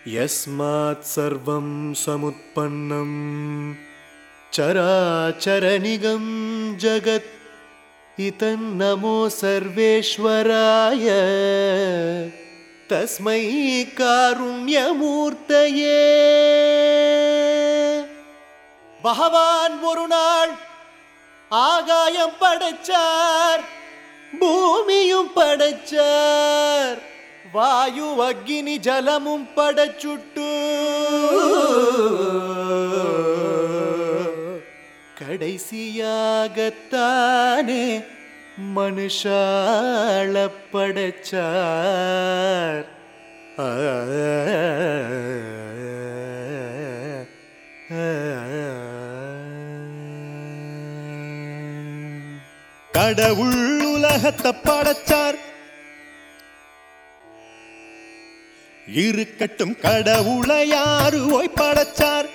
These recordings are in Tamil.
यस्मात् सर्वं समुत्पन्नं चराचरनिगं जगत् इतन्नमो सर्वेश्वराय तस्मै कारुण्यमूर्तये பகவான் ஒரு நாள் ஆகாயம் படைச்சார் பூமியும் படைச்சார் வாயு அக்னி ஜலமும் படைச்சுட்டு கடைசியாகத்தானே மனுஷாள படைச்சார் கடவுள் உலகத்தை படைச்சார் இருக்கட்டும் கடவுளை யாரு ஓய் படைச்சார்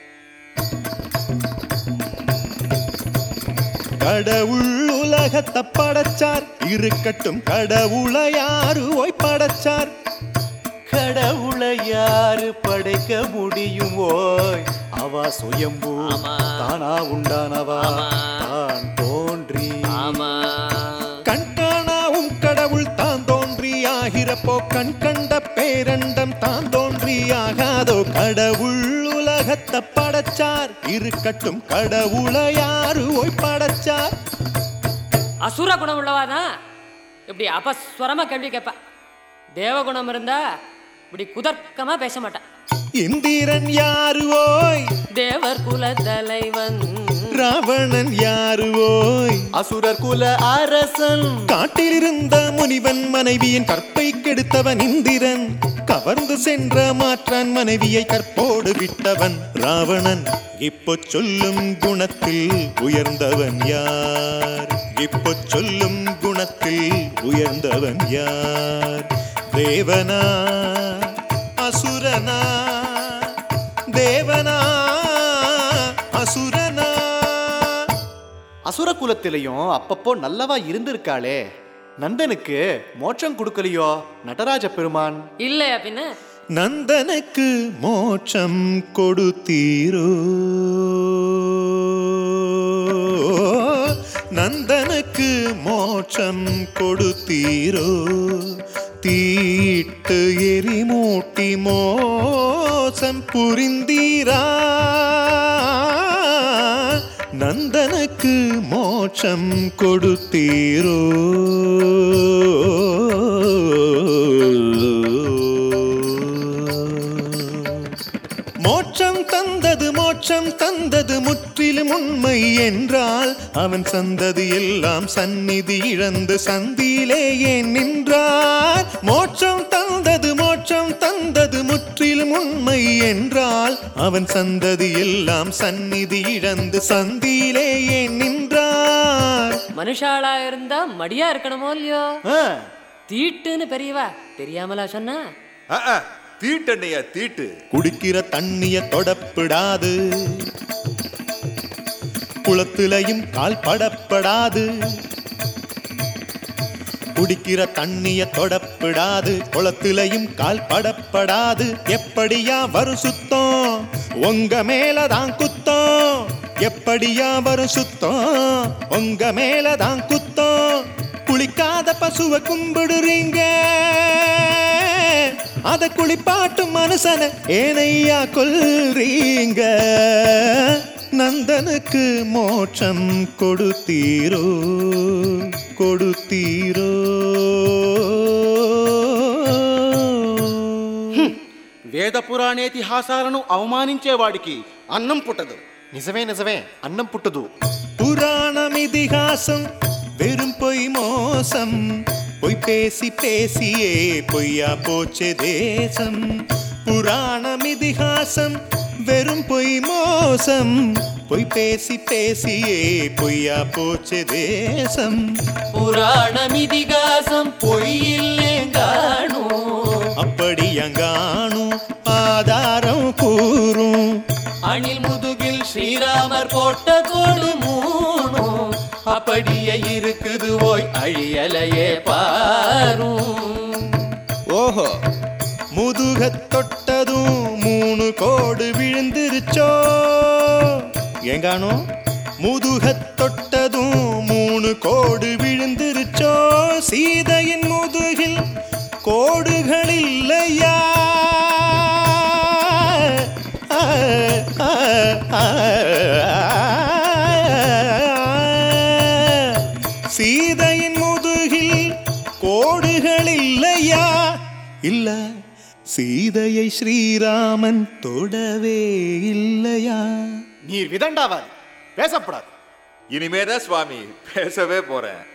கடவுள் உலகத்தை படைச்சார் இருக்கட்டும் கடவுளை யாரு ஓய் படைச்சார் கடவுளை யாரு படைக்க முடியும் ஓய் அவ சுயம்பு ஆமா. தானா உண்டானவா ஆமா. தான் தோன்றி ஆமா கண்காணாவும் கடவுள் தான் தோன்றி ஆகிறப்போ கண் கண்ட பேரண்டம் தான் தோன்றி ஆகாதோ கடவுள் உலகத்தை படைச்சார் இருக்கட்டும் கடவுளை யாரு ஓய் படைச்சார் அசுர குணம் உள்ளவாதான் இப்படி அபஸ்வரமா கேள்வி கேட்பா தேவகுணம் இருந்தா இப்படி குதர்க்கமா பேச மாட்டா இந்திரன் யாரு ஓய் தேவர் குல தலைவன் ராவணன் யாரு ஓய் அசுரர் குல அரசன் காட்டிலிருந்த முனிவன் மனைவியின் கற்பை கெடுத்தவன் இந்திரன் கவர்ந்து சென்ற மாற்றான் மனைவியை கற்போடு விட்டவன் ராவணன் இப்போ சொல்லும் குணத்தில் உயர்ந்தவன் யார் இப்போ சொல்லும் குணத்தில் உயர்ந்தவன் யார் தேவனா அசுரனா தேவனா அசுரனா அசுர குலத்திலையும் அப்பப்போ நல்லவா இருந்திருக்காளே நந்தனுக்கு மோட்சம் கொடுக்கலையோ நடராஜ பெருமான் இல்லையா பின்ன நந்தனுக்கு மோட்சம் கொடுத்தீரோ நந்தனுக்கு மோட்சம் கொடுத்தீரோ தீட்டு எரிமூட்டி மோசம் புரிந்தீரா நந்தனுக்கு மோட்சம் கொடுத்தீரோ மோட்சம் தந்தது மோட்சம் தந்தது முற்றிலும் உண்மை என்றால் அவன் சந்ததி எல்லாம் சந்நிதி இழந்து சந்தியிலே ஏன் நின்றார் மோட்சம் தந்தது மோட்சம் தந்தது முற்றிலும் உண்மை என்றால் அவன் சந்ததி எல்லாம் சந்நிதி இழந்து சந்தியிலே ஏன் நின்றார் மனுஷாளா இருந்தா மடியா இருக்கணுமோ இல்லையோ ஆ, தீட்டுன்னு பெரியவா தெரியாமலா சொன்னா தீட்டண்ணையா தீட்டு குடிக்கிற தண்ணிய தொடப்பிடாது குளத்திலையும் கால் படப்படாது குடிக்கிற தண்ணிய தொடப்பிடாது குளத்திலையும் கால் படப்படாது எப்படியா வரும் சுத்தம் உங்க மேலதான் குத்தம் எப்படியா வரும் சுத்தம் உங்க மேலதான் குத்தம் குளிக்காத பசுவை கும்பிடுறீங்க அத குளிப்பாட்டும் மனுஷன ஏனையா கொல்றீங்க நந்தனுக்கு மோட்சம் கொடுத்தீரோ கொடுத்தீரோ వేద పురాణేతిహాసాలను అవమానించేవాడికి అన్నం పుట్టదు నిజమే నిజమే అన్నం పుట్టదు புராணம் இதிகாசம் வெறும் பொய் மோசம் பொய் பேசி பேசியே பொய்யா போச்சே தேசம் புராணம் இதிகாசம் வெறும் பொய் மோசம் பொய் பேசி பேசியே பொய்யா போச்சே தேசம் புராணம் இதிகாசம் பொய்யில்லேங்கானோ அப்படி அங்காணும் ஆதாரம் கூறும் அணில் முதுகில் ஸ்ரீராமர் போட்ட கோடு மூணு அப்படியே இருக்குது ஓய் அழியலையே பாரும் ஓஹோ முதுகத் தொட்டது தொட்டதும் மூணு கோடு விழுந்துருச்சோ ஏங்கானோ முதுகத் தொட்டதும் மூணு கோடு விழுந்துருச்சோ சீதையின் முதுகில் கோடுகள் இல்லையா ஆ, ஆ, ஆ, சீதையின் முதுகில் கோடுகள் இல்லையா இல்ல சீதையை ஸ்ரீராமன் தொடவே இல்லையா நீர் விதண்டாவாது பேசப்படாது இனிமேதான் சுவாமி பேசவே போறேன்